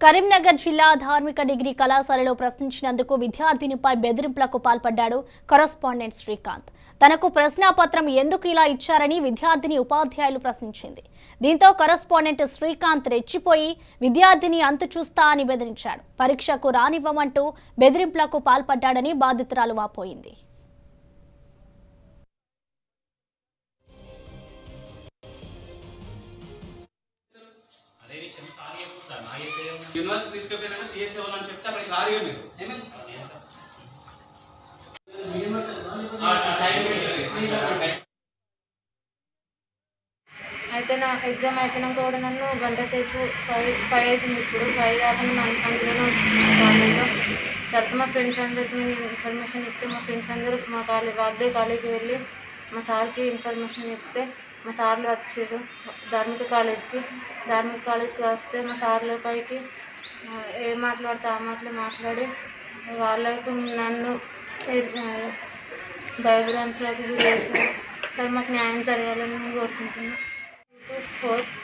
కరీంనగర్ జిల్లా ధార్మిక డిగ్రీ కళాశాలలో ప్రశ్నించినందుకు విద్యార్థినిపై బెదిరింపులకు పాల్పడ్డాడు కరస్పాండెంట్ శ్రీకాంత్ తనకు ప్రశ్నాపత్రం ఎందుకు ఇలా ఇచ్చారని విద్యార్థిని ఉపాధ్యాయులు ప్రశ్నించింది దీంతో కరస్పాండెంట్ శ్రీకాంత్ రెచ్చిపోయి విద్యార్థిని అంతు చూస్తా అని బెదిరించాడు పరీక్షకు రానివ్వమంటూ బెదిరింపులకు పాల్పడ్డాడని బాధితురాలు వాపోయింది అదే విషయం సార్ చెప్తారు నా చెప్పేదే ఉంది. యూనివర్సిటీ తీసుకుపోయినాక సిఎస్ ఇవ్వాలని చెప్తే అక్కడికి రారుగా మీరు ఏమైంది ఆ టైం పెట్టండి. ఆ టైం అయితే నా ఎగ్జామ్ అయిపోయినాక కూడా నన్ను గంట సేపు ఫైవ్ ఫైవ్ అవుతుంది ఇప్పుడు ఫైవ్ కాకుండా నన్ను అందులోనే ఉంచుతున్నాను కాలేజ్లో తర్వాత మా ఫ్రెండ్స్ అందరికి నేను ఇన్ఫర్మేషన్ ఇస్తే మా ఫ్రెండ్స్ అందరూ మా కాలేజ్ వాగ్దే కాలేజీకి వెళ్ళి మా సార్కి ఇన్ఫర్మేషన్ ఇస్తే మా సార్లు వచ్చారు ధార్మిక కాలేజ్కి ధార్మిక కాలేజ్కి వస్తే మా సార్ల పైకి ఆ, ఏం మాట్లాడితే ఆ మాటలు మాట్లాడి వాళ్ళకు నన్ను ఏ- భయభ్రాంతులకు గురి చేశారు సార్ మాకు న్యాయం జరగాలని నేను కోరుకుంటున్నాను ఫోర్